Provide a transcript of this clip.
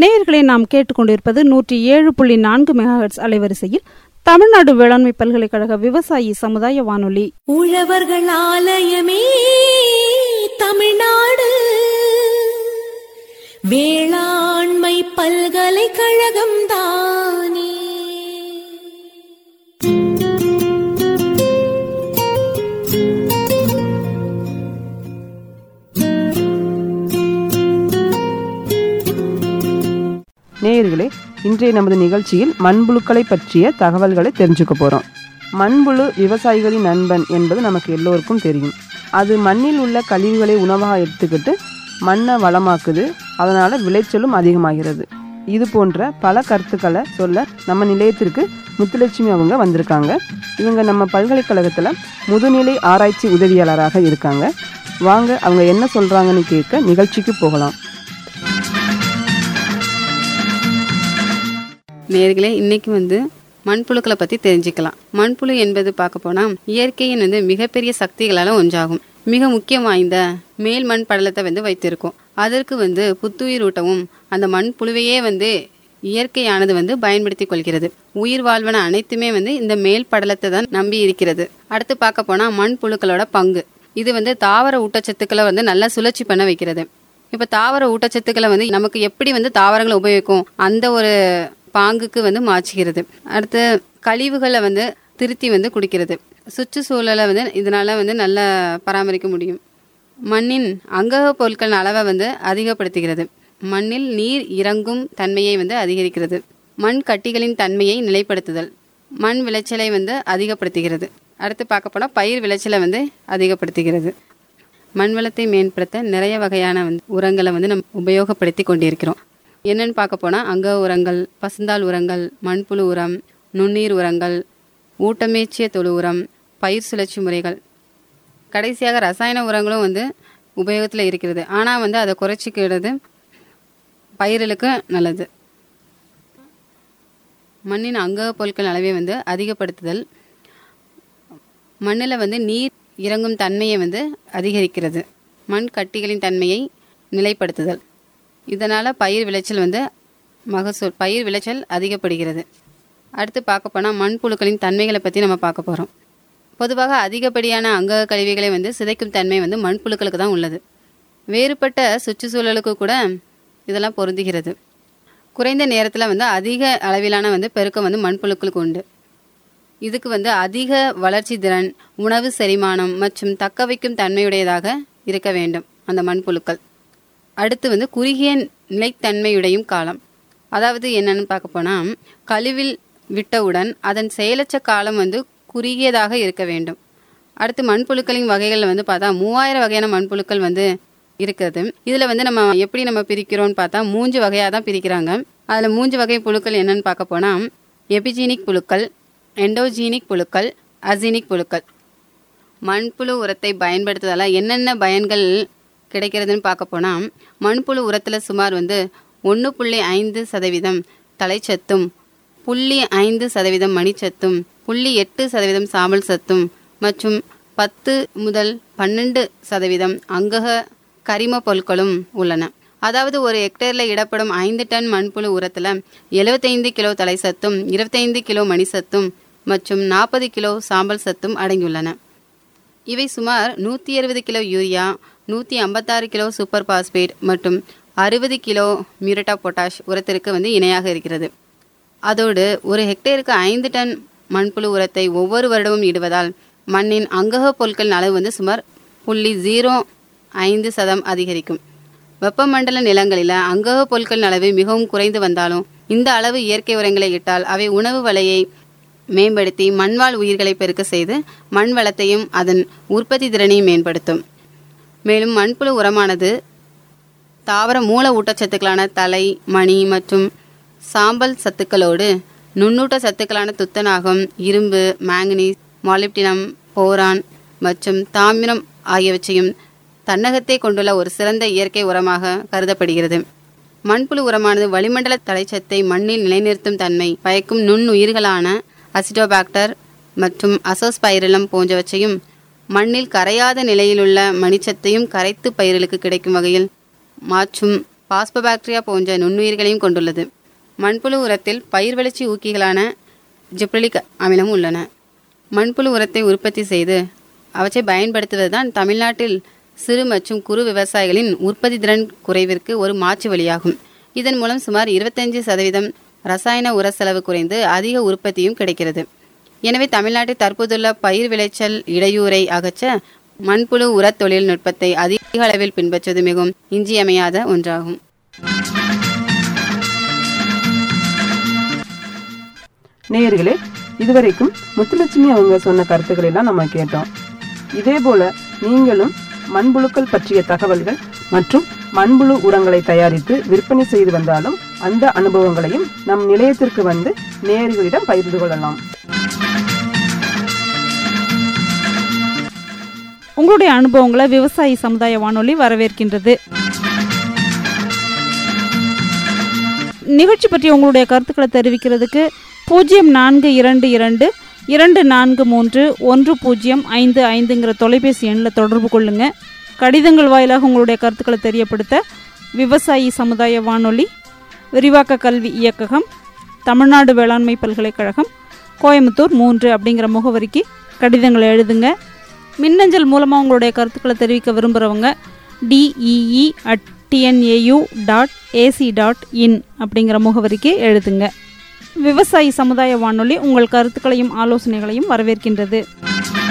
நேயர்களை நாம் கேட்டுக்கொண்டிருப்பது நூற்றி ஏழு புள்ளி நான்கு மெகாஹெட்ஸ் அலைவரிசையில் தமிழ்நாடு வேளாண்மை பல்கலைக்கழக விவசாயி சமுதாய வானொலி உழவர்கள் ஆலயமே தமிழ்நாடு வேளாண்மை பல்கலைக்கழகம் தானே நேயர்களே இன்றைய நமது நிகழ்ச்சியில் மண்புழுக்களை பற்றிய தகவல்களை தெரிஞ்சுக்க போகிறோம் மண்புழு விவசாயிகளின் நண்பன் என்பது நமக்கு எல்லோருக்கும் தெரியும் அது மண்ணில் உள்ள கழிவுகளை உணவாக எடுத்துக்கிட்டு மண்ணை வளமாக்குது அதனால் விளைச்சலும் அதிகமாகிறது இது போன்ற பல கருத்துக்களை சொல்ல நம்ம நிலையத்திற்கு முத்துலட்சுமி அவங்க வந்திருக்காங்க இவங்க நம்ம பல்கலைக்கழகத்தில் முதுநிலை ஆராய்ச்சி உதவியாளராக இருக்காங்க வாங்க அவங்க என்ன சொல்கிறாங்கன்னு கேட்க நிகழ்ச்சிக்கு போகலாம் நேர்களே இன்னைக்கு வந்து மண்புழுக்களை பற்றி தெரிஞ்சுக்கலாம் மண்புழு என்பது பார்க்க போனால் இயற்கையின் வந்து மிகப்பெரிய சக்திகளால் ஒன்றாகும் மிக முக்கியம் வாய்ந்த மேல் மண் படலத்தை வந்து வைத்திருக்கும் அதற்கு வந்து புத்துயிர் ஊட்டவும் அந்த மண்புழுவையே வந்து இயற்கையானது வந்து பயன்படுத்தி கொள்கிறது உயிர் வாழ்வன அனைத்துமே வந்து இந்த மேல் படலத்தை தான் நம்பி இருக்கிறது அடுத்து பார்க்க போனால் மண்புழுக்களோட பங்கு இது வந்து தாவர ஊட்டச்சத்துக்களை வந்து நல்லா சுழற்சி பண்ண வைக்கிறது இப்போ தாவர ஊட்டச்சத்துக்களை வந்து நமக்கு எப்படி வந்து தாவரங்களை உபயோகிக்கும் அந்த ஒரு பாங்குக்கு வந்து மாற்றுகிறது அடுத்து கழிவுகளை வந்து திருத்தி வந்து குடிக்கிறது சுற்றுச்சூழலை வந்து இதனால வந்து நல்லா பராமரிக்க முடியும் மண்ணின் அங்கக பொருட்களின் அளவை வந்து அதிகப்படுத்துகிறது மண்ணில் நீர் இறங்கும் தன்மையை வந்து அதிகரிக்கிறது மண் கட்டிகளின் தன்மையை நிலைப்படுத்துதல் மண் விளைச்சலை வந்து அதிகப்படுத்துகிறது அடுத்து பார்க்க போனால் பயிர் விளைச்சலை வந்து அதிகப்படுத்துகிறது மண் வளத்தை மேம்படுத்த நிறைய வகையான வந்து உரங்களை வந்து நம்ம உபயோகப்படுத்தி கொண்டிருக்கிறோம் என்னன்னு பார்க்க போனால் அங்க உரங்கள் பசுந்தாள் உரங்கள் மண்புழு உரம் நுண்ணீர் உரங்கள் ஊட்டமேற்றிய தொழு உரம் பயிர் சுழற்சி முறைகள் கடைசியாக ரசாயன உரங்களும் வந்து உபயோகத்தில் இருக்கிறது ஆனால் வந்து அதை குறைச்சிக்கிறது பயிர்களுக்கு நல்லது மண்ணின் அங்க பொருட்கள் அளவை வந்து அதிகப்படுத்துதல் மண்ணில் வந்து நீர் இறங்கும் தன்மையை வந்து அதிகரிக்கிறது மண் கட்டிகளின் தன்மையை நிலைப்படுத்துதல் இதனால் பயிர் விளைச்சல் வந்து மகசூல் பயிர் விளைச்சல் அதிகப்படுகிறது அடுத்து பார்க்க போனால் மண்புழுக்களின் தன்மைகளை பற்றி நம்ம பார்க்க போகிறோம் பொதுவாக அதிகப்படியான அங்க கழிவுகளை வந்து சிதைக்கும் தன்மை வந்து மண்புழுக்களுக்கு தான் உள்ளது வேறுபட்ட சுற்றுச்சூழலுக்கு கூட இதெல்லாம் பொருந்துகிறது குறைந்த நேரத்தில் வந்து அதிக அளவிலான வந்து பெருக்கம் வந்து மண்புழுக்களுக்கு உண்டு இதுக்கு வந்து அதிக வளர்ச்சி திறன் உணவு செரிமானம் மற்றும் தக்க வைக்கும் தன்மையுடையதாக இருக்க வேண்டும் அந்த மண்புழுக்கள் அடுத்து வந்து குறுகிய நிலைத்தன்மையுடையும் காலம் அதாவது என்னன்னு பார்க்க போனால் கழிவில் விட்டவுடன் அதன் செயலற்ற காலம் வந்து குறுகியதாக இருக்க வேண்டும் அடுத்து மண்புழுக்களின் வகைகள் வந்து பார்த்தா மூவாயிரம் வகையான மண்புழுக்கள் வந்து இருக்குது இதில் வந்து நம்ம எப்படி நம்ம பிரிக்கிறோம்னு பார்த்தா மூன்று வகையாக தான் பிரிக்கிறாங்க அதில் மூன்று வகை புழுக்கள் என்னன்னு பார்க்க போனால் எபிஜீனிக் புழுக்கள் எண்டோஜீனிக் புழுக்கள் அசினிக் புழுக்கள் மண்புழு உரத்தை பயன்படுத்துவதால் என்னென்ன பயன்கள் கிடைக்கிறதுன்னு பார்க்க போனால் மண்புழு உரத்தில் சுமார் வந்து ஒன்று புள்ளி ஐந்து சதவீதம் தலைச்சத்தும் புள்ளி ஐந்து சதவீதம் மணிச்சத்தும் புள்ளி எட்டு சதவீதம் சாம்பல் சத்தும் மற்றும் பத்து முதல் பன்னெண்டு சதவீதம் அங்கக கரிம பொருட்களும் உள்ளன அதாவது ஒரு ஹெக்டேரில் இடப்படும் ஐந்து டன் மண்புழு உரத்தில் எழுபத்தைந்து கிலோ தலை சத்தும் இருபத்தைந்து கிலோ மணி சத்தும் மற்றும் நாற்பது கிலோ சாம்பல் சத்தும் அடங்கியுள்ளன இவை சுமார் நூற்றி அறுபது கிலோ யூரியா நூற்றி ஐம்பத்தாறு கிலோ சூப்பர் பாஸ்பேட் மற்றும் அறுபது கிலோ மியூரட்டா பொட்டாஷ் உரத்திற்கு வந்து இணையாக இருக்கிறது அதோடு ஒரு ஹெக்டேருக்கு ஐந்து டன் மண்புழு உரத்தை ஒவ்வொரு வருடமும் இடுவதால் மண்ணின் அங்கக பொருட்களின் அளவு வந்து சுமார் புள்ளி ஜீரோ ஐந்து சதம் அதிகரிக்கும் வெப்பமண்டல நிலங்களில் அங்கக பொருட்களின் அளவு மிகவும் குறைந்து வந்தாலும் இந்த அளவு இயற்கை உரங்களை இட்டால் அவை உணவு வலையை மேம்படுத்தி மண்வாழ் உயிர்களை பெருக்க செய்து மண் வளத்தையும் அதன் உற்பத்தி திறனையும் மேம்படுத்தும் மேலும் மண்புழு உரமானது தாவர மூல ஊட்டச்சத்துக்களான தலை மணி மற்றும் சாம்பல் சத்துக்களோடு நுண்ணூட்ட சத்துக்களான துத்தநாகம் இரும்பு மாங்கனீஸ் மாலிப்டினம் போரான் மற்றும் தாமிரம் ஆகியவற்றையும் தன்னகத்தை கொண்டுள்ள ஒரு சிறந்த இயற்கை உரமாக கருதப்படுகிறது மண்புழு உரமானது வளிமண்டல தலைச்சத்தை மண்ணில் நிலைநிறுத்தும் தன்மை பயக்கும் நுண்ணுயிர்களான அசிடோபாக்டர் மற்றும் அசோஸ்பைரலம் போன்றவற்றையும் மண்ணில் கரையாத நிலையிலுள்ள மணிச்சத்தையும் கரைத்து பயிர்களுக்கு கிடைக்கும் வகையில் மாற்றும் பாஸ்பபாக்டீரியா போன்ற நுண்ணுயிர்களையும் கொண்டுள்ளது மண்புழு உரத்தில் பயிர் வளர்ச்சி ஊக்கிகளான ஜிப்ரலிக் அமிலம் உள்ளன மண்புழு உரத்தை உற்பத்தி செய்து அவற்றை பயன்படுத்துவதுதான் தமிழ்நாட்டில் சிறு மற்றும் குறு விவசாயிகளின் உற்பத்தி திறன் குறைவிற்கு ஒரு மாற்று வழியாகும் இதன் மூலம் சுமார் இருபத்தஞ்சு சதவீதம் ரசாயன உர செலவு குறைந்து அதிக உற்பத்தியும் கிடைக்கிறது எனவே தமிழ்நாட்டில் தற்போதுள்ள பயிர் விளைச்சல் இடையூறை அகற்ற மண்புழு உர தொழில்நுட்பத்தை அதிக அளவில் பின்பற்றுவது மிகவும் இன்றியமையாத ஒன்றாகும் நேயர்களே இதுவரைக்கும் முத்துலட்சுமி அவங்க சொன்ன கருத்துக்களை எல்லாம் நம்ம கேட்டோம் இதே போல நீங்களும் மண்புழுக்கள் பற்றிய தகவல்கள் மற்றும் மண்புழு உரங்களை தயாரித்து விற்பனை செய்து வந்தாலும் அந்த அனுபவங்களையும் நம் நிலையத்திற்கு வந்து நேயர்களிடம் பகிர்ந்து கொள்ளலாம் உங்களுடைய அனுபவங்களை விவசாயி சமுதாய வானொலி வரவேற்கின்றது நிகழ்ச்சி பற்றி உங்களுடைய கருத்துக்களை தெரிவிக்கிறதுக்கு பூஜ்ஜியம் நான்கு இரண்டு இரண்டு இரண்டு நான்கு மூன்று ஒன்று பூஜ்ஜியம் ஐந்து ஐந்துங்கிற தொலைபேசி எண்ணில் தொடர்பு கொள்ளுங்க கடிதங்கள் வாயிலாக உங்களுடைய கருத்துக்களை தெரியப்படுத்த விவசாயி சமுதாய வானொலி விரிவாக்க கல்வி இயக்ககம் தமிழ்நாடு வேளாண்மை பல்கலைக்கழகம் கோயம்புத்தூர் மூன்று அப்படிங்கிற முகவரிக்கு கடிதங்களை எழுதுங்க மின்னஞ்சல் மூலமாக உங்களுடைய கருத்துக்களை தெரிவிக்க விரும்புகிறவங்க TEE at TNAU dot AC dot in அப்படிங்கிற முகவரிக்கு எழுதுங்க விவசாயி சமுதாய வானொலி உங்கள் கருத்துக்களையும் ஆலோசனைகளையும் வரவேற்கின்றது